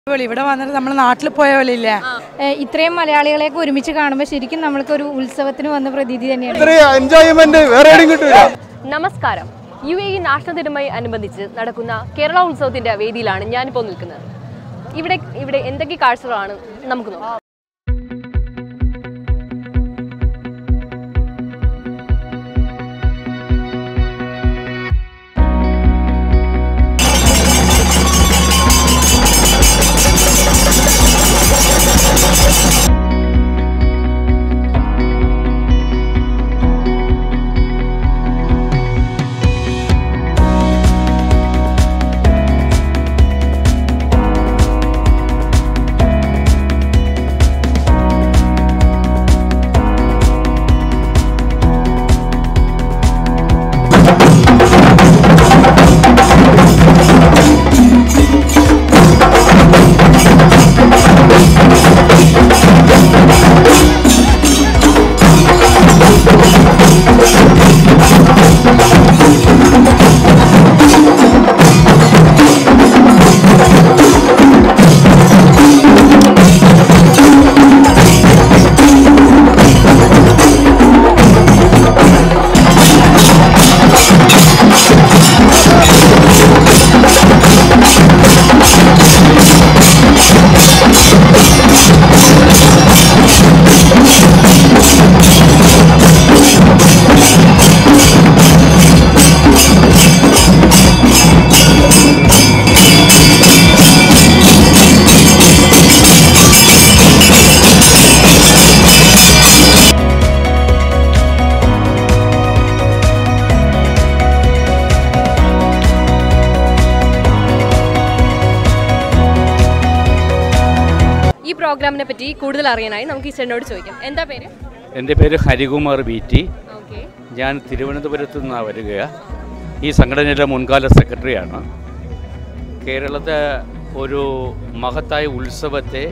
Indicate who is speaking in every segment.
Speaker 1: അടിപൊളി ഇവിടെ വന്നിട്ട് നമ്മൾ നാട്ടിൽ പോയ പോലെ ഇല്ലേ
Speaker 2: ഏഹ് ഇത്രയും മലയാളികളെയൊക്കെ ഒരുമിച്ച് കാണുമ്പോൾ ശരിക്കും നമ്മൾക്ക് ഒരു ഉത്സവത്തിന് വന്ന പ്രതീതി തന്നെയാണ്
Speaker 3: ഇത്രയും എൻജോയ്മെന്റ് വേറെ എവിടെയും കിട്ടൂല
Speaker 4: നമസ്കാരം യു എ ഇ നാഷണൽ ദിനമായി അനുബന്ധിച്ച് നടക്കുന്ന കേരള ഉത്സവത്തിന്റെ വേദിയിലാണ് ഞാനിപ്പോൾ നിൽക്കുന്നത് ഇവിടെ ഇവിടെ എന്തൊക്കെ കാഴ്ചകളാണ് നമുക്ക് നോക്കാം ഈ പ്രോഗ്രാമിനെ പറ്റി കൂടുതൽ അറിയാനായി നമുക്ക് ഈ ചേട്ടനോട് ചോദിക്കാം എന്താ പേര്
Speaker 5: എൻ്റെ പേര് ഹരികുമാർ ബി ടി
Speaker 4: ഓക്കെ
Speaker 5: ഞാൻ തിരുവനന്തപുരത്ത് നിന്നാണ് വരിക ഈ സംഘടനയുടെ മുൻകാല സെക്രട്ടറിയാണ് കേരളത്തെ ഒരു മഹത്തായ ഉത്സവത്തെ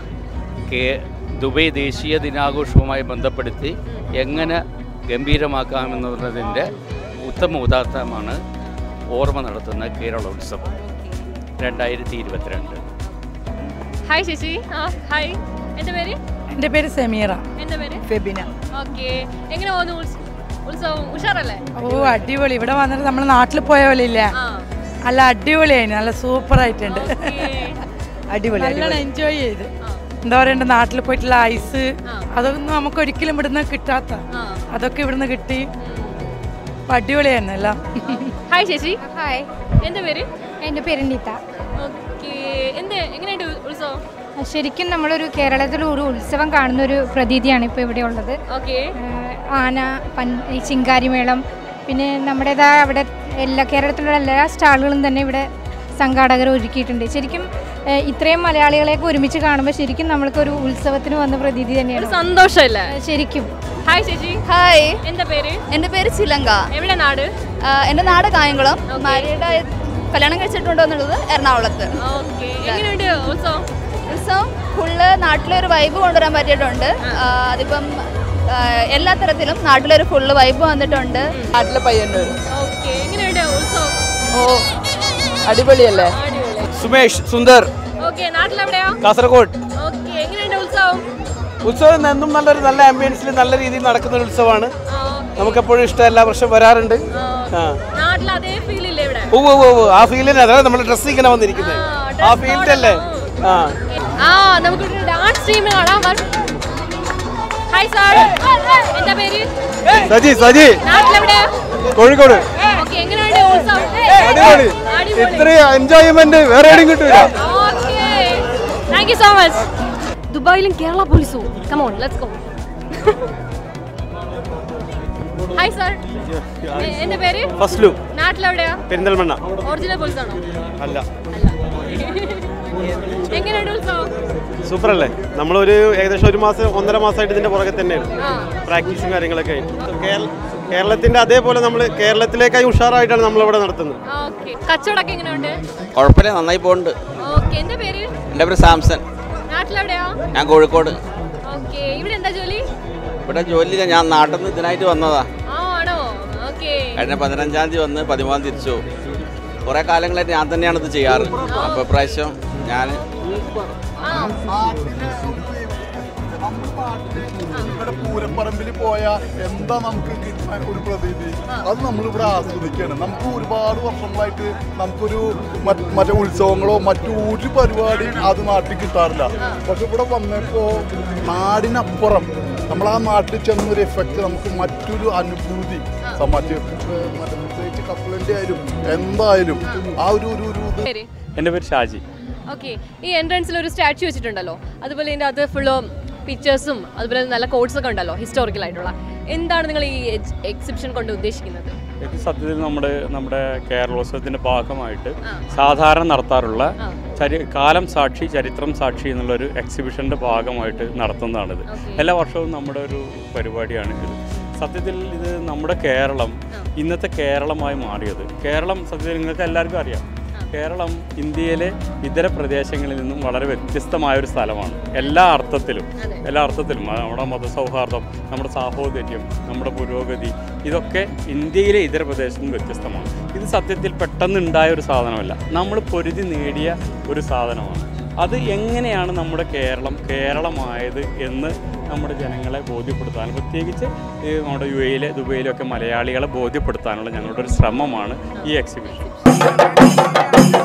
Speaker 5: കേ ദുബൈ ദേശീയ ദിനാഘോഷവുമായി ബന്ധപ്പെടുത്തി എങ്ങനെ ഗംഭീരമാക്കാമെന്നുള്ളതിൻ്റെ ഉത്തമ ഉദാഹരണമാണ് ഓർമ്മ നടത്തുന്ന കേരള ഉത്സവം രണ്ടായിരത്തി ഇരുപത്തിരണ്ട്
Speaker 4: ഹായ് ചേച്ചി ആ ഹായ് എന്താ പേര്
Speaker 1: എൻ്റെ പേര് സമീറ
Speaker 4: എന്താ പേര്
Speaker 1: ഫെബിന
Speaker 4: ഓക്കെ എങ്ങനെ പോകുന്നു ഉത്സ- ഉത്സവം ഉഷാറല്ലേ
Speaker 1: ഓ അടിപൊളി ഇവിടെ വന്നിട്ട് നമ്മൾ നാട്ടിൽ പോയ പോലെ ഇല്ലേ
Speaker 4: ആ
Speaker 1: നല്ല അടിപൊളിയായി നല്ല സൂപ്പർ ആയിട്ടുണ്ട്
Speaker 4: ഓക്കേ.
Speaker 1: അടിപൊളി നല്ലോണം എൻജോയ് ചെയ്ത് എന്താ പറയണ്ട നാട്ടിൽ പോയിട്ടുള്ള ഐസ് അതൊന്നും നമുക്ക് ഒരിക്കലും ഇവിടുന്ന് കിട്ടാത്ത
Speaker 4: ആ.
Speaker 1: അതൊക്കെ ഇവിടുന്ന് കിട്ടി അപ്പൊ അടിപൊളിയായിരുന്നു എല്ലാം
Speaker 4: ഹായ് ചേച്ചി
Speaker 2: ഹായ്
Speaker 4: എന്താ പേര്
Speaker 2: എൻ്റെ പേര് നിത
Speaker 4: ഓക്കെ എന്ത് എങ്ങനെയുണ്ട് ഉത്സവം
Speaker 2: ശരിക്കും നമ്മളൊരു കേരളത്തിൽ ഒരു ഉത്സവം കാണുന്ന ഒരു പ്രതീതിയാണ് ഇപ്പോൾ ഇവിടെ ഉള്ളത്
Speaker 4: ഓക്കെ
Speaker 2: ഏഹ് ആന പൻ ഈ ചിങ്കാരിമേളം പിന്നെ നമ്മുടേതായ അവിടെ എല്ലാ കേരളത്തിലുള്ള എല്ലാ സ്റ്റാളുകളും തന്നെ ഇവിടെ സംഘാടകർ ഒരുക്കിയിട്ടുണ്ട് ശരിക്കും ഏഹ് ഇത്രയും മലയാളികളെയൊക്കെ ഒരുമിച്ച് കാണുമ്പോൾ ശരിക്കും നമ്മൾക്കൊരു ഉത്സവത്തിന് വന്ന പ്രതീതി
Speaker 4: ഒരു
Speaker 2: തന്നെയാണ്
Speaker 4: സന്തോഷമല്ലേ
Speaker 2: ഏഹ് ശരിക്കും
Speaker 4: ഹായ് ചേച്ചി
Speaker 6: ഹായ്
Speaker 4: എന്താ പേര്
Speaker 6: എൻ്റെ പേര് ചിലങ്ക
Speaker 4: എവിടെ നാട്
Speaker 6: ആ, എൻ്റെ നാട് കായംകുളം മാരിയുടെ കല്യാണം കഴിച്ചിട്ടുണ്ടോ എന്നുള്ളത് എറണാകുളത്ത്
Speaker 4: ഓക്കെ എങ്ങനെയുണ്ട് ഉത്സവം
Speaker 6: ഉത്സവം ഫുള്ള് നാട്ടിലെ ഒരു വൈബ് കൊണ്ടുവരാൻ പറ്റിയിട്ടുണ്ട് ആ, അതിപ്പം ആ, എല്ലാ തരത്തിലും നാട്ടിലൊരു ഫുള്ള് വൈബ് വന്നിട്ടുണ്ട്
Speaker 7: നാട്ടിലെ പയ്യന്നൂർ
Speaker 4: ഓക്കെ എങ്ങനെയുണ്ട് ഉത്സവം
Speaker 7: ഓ അടിപൊളിയല്ലേ
Speaker 4: അടിപൊളി
Speaker 3: സുമേഷ് സുന്ദർ
Speaker 4: ഓക്കെ നാട്ടിലെവിടെയാ
Speaker 3: കാസർഗോഡ്
Speaker 4: ഓക്കെ എങ്ങനെയുണ്ട് ഉത്സവം
Speaker 3: ഉത്സവം എന്നും നല്ലൊരു നല്ല ആംബിയൻസിൽ നല്ല രീതിയിൽ നടക്കുന്ന ഒരു ഉത്സവമാണ്
Speaker 4: ആ,
Speaker 3: നമുക്കെപ്പോഴും ഇഷ്ടം എല്ലാ വർഷം വരാറുണ്ട് ആ
Speaker 4: നാട്ടിൽ അതേ ഫീൽ ഇല്ലേ ഇവിടെ
Speaker 3: ഓ ഓ ഓ, ഓ ആ ഫീലിന് അതാണ് നമ്മുടെ ഡ്രസ്സ് ഇങ്ങനെ വന്നിരിക്കുന്നത് ആ ഫീൽഡ് അല്ലേ ആ
Speaker 4: ആ നമുക്ക് ഡാൻസ് ടീം കാണാം ഹായ് സാർ എന്താ പേര്
Speaker 3: സജി സജി
Speaker 4: നാട്ടിലെവിടെയാ
Speaker 3: കോഴിക്കോട്
Speaker 4: ഓക്കെ എങ്ങനെയുണ്ട് ഉത്സവം
Speaker 3: അടിപൊളി
Speaker 4: അടിപൊളി
Speaker 3: ഇത്രയും എൻജോയ്മെന്റ് വേറെ എവിടെയും കിട്ടൂല
Speaker 4: okay thank you so much ദുബായിലും കേരള പോലീസും come on let's go hi sir എന്റെ പേര്
Speaker 3: ഫസ്ലു
Speaker 4: നാട്ടിലെവിടെയാ
Speaker 3: പെരിന്തൽമണ്ണ
Speaker 4: ഒറിജിനൽ പോലീസ് ആണോ
Speaker 3: അല്ല
Speaker 4: എങ്ങനെയുണ്ട് ഉത്സവം
Speaker 3: സൂപ്പർ അല്ലേ നമ്മളൊരു ഏകദേശം ഒരു മാസം ഒന്നര മാസമായിട്ട് ഇതിന്റെ പുറകെ തന്നെയാണ്
Speaker 4: ആ
Speaker 3: പ്രാക്ടീസും കാര്യങ്ങളൊക്കെ ആയിട്ട് കേരള- കേരളത്തിന്റെ അതേപോലെ നമ്മൾ കേരളത്തിലേക്കായി ഉഷാറായിട്ടാണ് നമ്മളിവിടെ നടത്തുന്നത്
Speaker 4: ഓക്കെ കച്ചവടമൊക്കെ എങ്ങനെയുണ്ട്
Speaker 8: കുഴപ്പമില്ല നന്നായി പോകുന്നുണ്ട്
Speaker 4: ഓക്കെ എന്റെ പേര്
Speaker 8: എൻ്റെ പേര് സാംസൺ
Speaker 4: നാട്ടിലെവിടെയാ
Speaker 8: ഞാൻ കോഴിക്കോട്
Speaker 4: ഓക്കെ ഇവിടെ എന്താ ജോലി
Speaker 8: ഇവിടെ ജോലിയില്ല ഞാൻ നാട്ടിൽ നിന്ന് ഇതിനായിട്ട് വന്നതാ
Speaker 4: ആ ആണോ ഓക്കെ
Speaker 8: കഴിഞ്ഞ പതിനഞ്ചാം തീയതി വന്ന് പതിമൂന്നാം തിരിച്ചു കുറേ കാലങ്ങളായിട്ട് ഞാൻ തന്നെയാണ് ഇത് ചെയ്യാറ് അപ്പോൾ ഇപ്രാവശ്യം ഞാൻ
Speaker 9: ഇവിടെ പൂരപ്പറമ്പിൽ പോയാൽ എന്താ നമുക്ക് കിട്ടുന്ന ഒരു പ്രതീതി അത് നമ്മളിവിടെ ആസ്വദിക്കുകയാണ് നമുക്ക് ഒരുപാട് വർഷങ്ങളായിട്ട് നമുക്കൊരു മറ്റ് മറ്റേ ഉത്സവങ്ങളോ മറ്റു ഒരു പരിപാടിയും അത് നാട്ടിൽ കിട്ടാറില്ല പക്ഷെ ഇവിടെ വന്നപ്പോൾ നാടിനപ്പുറം നമ്മൾ ആ നാട്ടിൽ ചെന്നൊരു എഫക്റ്റ് നമുക്ക് മറ്റൊരു അനുഭൂതി സമ്മാനിച്ചു മറ്റേ പ്രത്യേകിച്ച് കപ്പലൻ്റെ ആയാലും എന്തായാലും ആ ഒരു ഒരു ഒരു ഇത്
Speaker 4: പേര്
Speaker 10: എൻ്റെ പേര് ഷാജി
Speaker 4: ഓക്കെ ഈ എൻട്രൻസിൽ ഒരു സ്റ്റാച്ചു വെച്ചിട്ടുണ്ടല്ലോ അതുപോലെ ഇതിൻ്റെ അത് ഫുള്ള് പിക്ചേഴ്സും അതുപോലെ നല്ല കോഡ്സ് ഒക്കെ ഉണ്ടല്ലോ ഹിസ്റ്റോറിക്കൽ ആയിട്ടുള്ള എന്താണ് നിങ്ങൾ ഈ എക്സിബിഷൻ കൊണ്ട് ഉദ്ദേശിക്കുന്നത്
Speaker 10: ഇത് സത്യത്തിൽ നമ്മുടെ നമ്മുടെ കേരളോത്സവത്തിൻ്റെ ഭാഗമായിട്ട് സാധാരണ നടത്താറുള്ള ചരി കാലം സാക്ഷി ചരിത്രം സാക്ഷി എന്നുള്ളൊരു എക്സിബിഷൻ്റെ ഭാഗമായിട്ട് നടത്തുന്നതാണിത് എല്ലാ വർഷവും നമ്മുടെ ഒരു പരിപാടിയാണ് ഇത് സത്യത്തിൽ ഇത് നമ്മുടെ കേരളം ഇന്നത്തെ കേരളമായി മാറിയത് കേരളം സത്യത്തിൽ നിങ്ങൾക്ക് എല്ലാവർക്കും അറിയാം കേരളം ഇന്ത്യയിലെ ഇതര പ്രദേശങ്ങളിൽ നിന്നും വളരെ വ്യത്യസ്തമായ ഒരു സ്ഥലമാണ് എല്ലാ അർത്ഥത്തിലും എല്ലാ അർത്ഥത്തിലും ആ, നമ്മുടെ മതസൗഹാർദ്ദം നമ്മുടെ സാഹോദര്യം നമ്മുടെ പുരോഗതി ഇതൊക്കെ ഇന്ത്യയിലെ ഇതര പ്രദേശത്ത് നിന്ന് വ്യത്യസ്തമാണ് ഇത് സത്യത്തിൽ പെട്ടെന്നുണ്ടായ ഒരു സാധനമല്ല നമ്മൾ പൊരുതി നേടിയ ഒരു സാധനമാണ് അത് എങ്ങനെയാണ് നമ്മുടെ കേരളം കേരളമായത് എന്ന് നമ്മുടെ ജനങ്ങളെ ബോധ്യപ്പെടുത്താൻ പ്രത്യേകിച്ച് ഈ നമ്മുടെ യു എയിലെ ദുബൈയിലൊക്കെ മലയാളികളെ ബോധ്യപ്പെടുത്താനുള്ള ഞങ്ങളുടെ ഒരു ശ്രമമാണ് ഈ എക്സിബിഷൻ